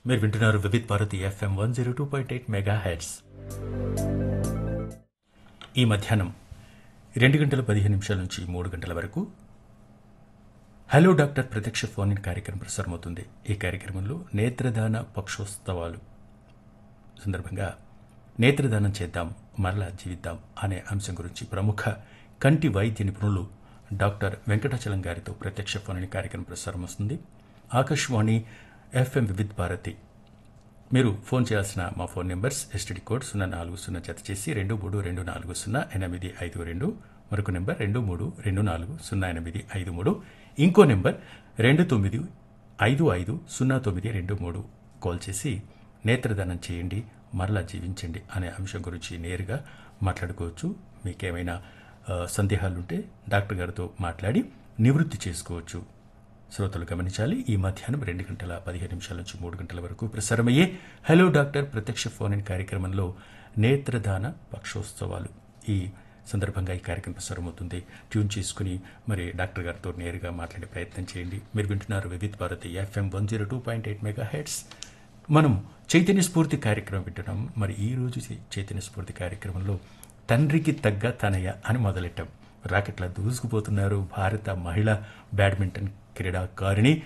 మీరు వింటున్నారు Vividh Bharati FM one zero two point eight mega heads ఈ మధ్యాహ్నం రెండు గంటల పదిహేను నిమిషాల నుంచి మూడు గంటల వరకు హలో డాక్టర్ ప్రత్యక్ష ఫోన్ ఇన్ కార్యక్రమం ప్రసారమవుతుంది ఈ కార్యక్రమంలో నేత్రదాన పక్షోత్సవాలు సందర్భంగా నేత్రదానం చేద్దాం మరలా జీవిద్దాం అనే అంశం గురించి ప్రముఖ కంటి వైద్య నిపుణులు డాక్టర్ వెంకటాచలం గారితో ప్రత్యక్ష ఫోన్ ఇన్ కార్యక్రమం ప్రసారం వస్తుంది ఆకాశవాణి ఎఫ్ఎం వివిధ్ భారతి మీరు ఫోన్ చేయాల్సిన మా ఫోన్ నెంబర్స్ ఎస్టీడీ కోడ్ సున్నా నాలుగు సున్నా జత చేసి రెండు మూడు రెండు నాలుగు సున్నా ఎనిమిది ఐదు రెండు మరొక నెంబర్ రెండు మూడు రెండు నాలుగు సున్నా ఎనిమిది ఐదు మూడు ఇంకో నెంబర్ రెండు తొమ్మిది ఐదు ఐదు సున్నా తొమ్మిది రెండు మూడు కాల్ చేసి నేత్రదానం చేయండి మరలా జీవించండి అనే అంశం గురించి నేరుగా మాట్లాడుకోవచ్చు మీకేమైనా ఆ, సందేహాలుంటే డాక్టర్ గారితో మాట్లాడి నివృత్తి చేసుకోవచ్చు శ్రోతలు గమనించాలి ఈ మధ్యాహ్నం రెండు గంటల పదిహేను నిమిషాల నుంచి మూడు గంటల వరకు ప్రసారమయ్యే హలో డాక్టర్ ప్రత్యక్ష ఫోన్ ఇన్ కార్యక్రమంలో నేత్రదాన పక్షోత్సవాలు ఈ సందర్భంగా ఈ కార్యక్రమం ప్రసారమవుతుంది ట్యూన్ చేసుకుని మరి డాక్టర్ గారితో నేరుగా మాట్లాడే ప్రయత్నం చేయండి మీరు వింటున్నారు Vividh Bharati FM one zero two point eight mega heads మనం చైతన్య స్ఫూర్తి కార్యక్రమం వింటున్నాం మరి ఈ రోజు చై- చైతన్య స్ఫూర్తి కార్యక్రమంలో తండ్రికి తగ్గ తనయ అని మొదలెట్టాం రాకెట్లా దూసుకుపోతున్నారు భారత మహిళా బ్యాడ్మింటన్ క్రీడాకారిణి